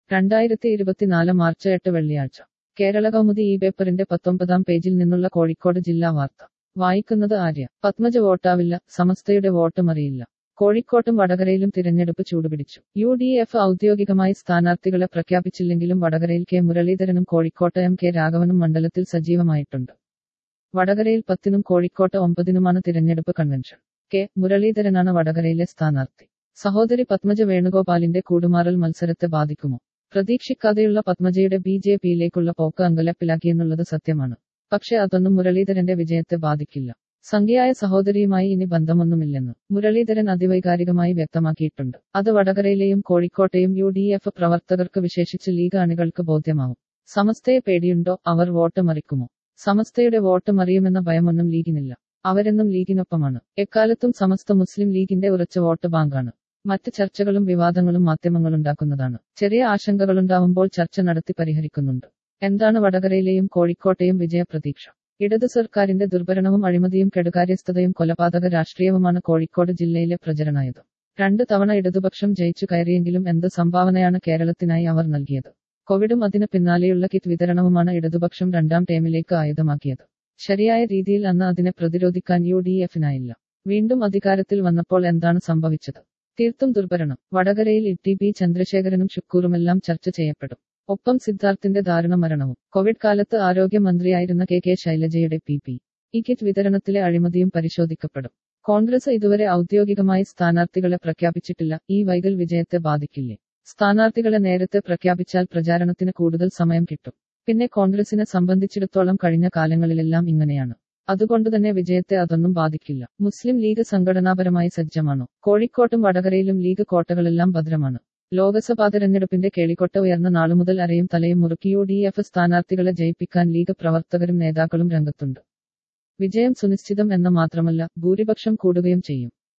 രണ്ടായിരത്തി ഇരുപത്തിനാല് മാർച്ച് എട്ട് വെള്ളിയാഴ്ച കേരള കൗമുദി ഈ പേപ്പറിന്റെ പത്തൊമ്പതാം പേജിൽ നിന്നുള്ള കോഴിക്കോട് ജില്ലാ വാർത്ത വായിക്കുന്നത് ആര്യ പത്മജ വോട്ടാവില്ല സമസ്തയുടെ വോട്ട് മറിയില്ല കോഴിക്കോട്ടും വടകരയിലും തിരഞ്ഞെടുപ്പ് ചൂടുപിടിച്ചു യു ഡി എഫ് ഔദ്യോഗികമായി സ്ഥാനാർത്ഥികളെ പ്രഖ്യാപിച്ചില്ലെങ്കിലും വടകരയിൽ കെ മുരളീധരനും കോഴിക്കോട്ട് എം കെ രാഘവനും മണ്ഡലത്തിൽ സജീവമായിട്ടുണ്ട് വടകരയിൽ പത്തിനും കോഴിക്കോട്ട് ഒമ്പതിനുമാണ് തിരഞ്ഞെടുപ്പ് കൺവെൻഷൻ കെ മുരളീധരനാണ് വടകരയിലെ സ്ഥാനാർത്ഥി സഹോദരി പത്മജ വേണുഗോപാലിന്റെ കൂടുമാറൽ മത്സരത്തെ ബാധിക്കുമോ പ്രതീക്ഷിക്കാതെയുള്ള പത്മജയുടെ ബി ജെ പിയിലേക്കുള്ള പോക്ക് അങ്കലപ്പിലാക്കിയെന്നുള്ളത് സത്യമാണ് പക്ഷെ അതൊന്നും മുരളീധരന്റെ വിജയത്തെ ബാധിക്കില്ല സംഖ്യയായ സഹോദരിയുമായി ഇനി ബന്ധമൊന്നുമില്ലെന്ന് മുരളീധരൻ അതിവൈകാരികമായി വ്യക്തമാക്കിയിട്ടുണ്ട് അത് വടകരയിലെയും കോഴിക്കോട്ടെയും യു ഡി എഫ് പ്രവർത്തകർക്ക് വിശേഷിച്ച് ലീഗ് അണികൾക്ക് ബോധ്യമാവും സമസ്തയെ പേടിയുണ്ടോ അവർ വോട്ട് മറിക്കുമോ സമസ്തയുടെ വോട്ട് മറിയുമെന്ന ഭയമൊന്നും ലീഗിനില്ല അവരെന്നും ലീഗിനൊപ്പമാണ് എക്കാലത്തും സമസ്ത മുസ്ലിം ലീഗിന്റെ ഉറച്ച വോട്ട് ബാങ്കാണ് മറ്റ് ചർച്ചകളും വിവാദങ്ങളും മാധ്യമങ്ങളുണ്ടാക്കുന്നതാണ് ചെറിയ ആശങ്കകളുണ്ടാവുമ്പോൾ ചർച്ച നടത്തി പരിഹരിക്കുന്നുണ്ട് എന്താണ് വടകരയിലെയും കോഴിക്കോട്ടെയും വിജയപ്രതീക്ഷ ഇടത് സർക്കാരിന്റെ ദുർഭരണവും അഴിമതിയും കെടുകാര്യസ്ഥതയും കൊലപാതക രാഷ്ട്രീയവുമാണ് കോഴിക്കോട് ജില്ലയിലെ പ്രചരണായുധം രണ്ടു തവണ ഇടതുപക്ഷം ജയിച്ചു കയറിയെങ്കിലും എന്ത് സംഭാവനയാണ് കേരളത്തിനായി അവർ നൽകിയത് കോവിഡും അതിന് പിന്നാലെയുള്ള കിറ്റ് വിതരണവുമാണ് ഇടതുപക്ഷം രണ്ടാം ടേമിലേക്ക് ആയുധമാക്കിയത് ശരിയായ രീതിയിൽ അന്ന് അതിനെ പ്രതിരോധിക്കാൻ യു ഡി എഫിനായില്ല വീണ്ടും അധികാരത്തിൽ വന്നപ്പോൾ എന്താണ് സംഭവിച്ചത് തീർത്തും ദുർഭരണം വടകരയിൽ ഇ പി ചന്ദ്രശേഖരനും ഷുക്കൂറുമെല്ലാം ചർച്ച ചെയ്യപ്പെടും ഒപ്പം സിദ്ധാർത്ഥിന്റെ ദാരുണ മരണവും കോവിഡ് കാലത്ത് ആരോഗ്യമന്ത്രിയായിരുന്ന കെ കെ ശൈലജയുടെ പി പി ഈ കിറ്റ് വിതരണത്തിലെ അഴിമതിയും പരിശോധിക്കപ്പെടും കോൺഗ്രസ് ഇതുവരെ ഔദ്യോഗികമായി സ്ഥാനാർത്ഥികളെ പ്രഖ്യാപിച്ചിട്ടില്ല ഈ വൈകൽ വിജയത്തെ ബാധിക്കില്ലേ സ്ഥാനാർത്ഥികളെ നേരത്തെ പ്രഖ്യാപിച്ചാൽ പ്രചാരണത്തിന് കൂടുതൽ സമയം കിട്ടും പിന്നെ കോൺഗ്രസിനെ സംബന്ധിച്ചിടത്തോളം കഴിഞ്ഞ കാലങ്ങളിലെല്ലാം ഇങ്ങനെയാണ് അതുകൊണ്ടുതന്നെ വിജയത്തെ അതൊന്നും ബാധിക്കില്ല മുസ്ലിം ലീഗ് സംഘടനാപരമായി സജ്ജമാണോ കോഴിക്കോട്ടും വടകരയിലും ലീഗ് കോട്ടകളെല്ലാം ഭദ്രമാണ് ലോക്സഭാ തെരഞ്ഞെടുപ്പിന്റെ കേളിക്കൊട്ട ഉയർന്ന നാളുമുതൽ അരയും തലയും മുറുക്കി യു ഡി എഫ് സ്ഥാനാർത്ഥികളെ ജയിപ്പിക്കാൻ ലീഗ് പ്രവർത്തകരും നേതാക്കളും രംഗത്തുണ്ട് വിജയം സുനിശ്ചിതം എന്ന് മാത്രമല്ല ഭൂരിപക്ഷം കൂടുകയും ചെയ്യും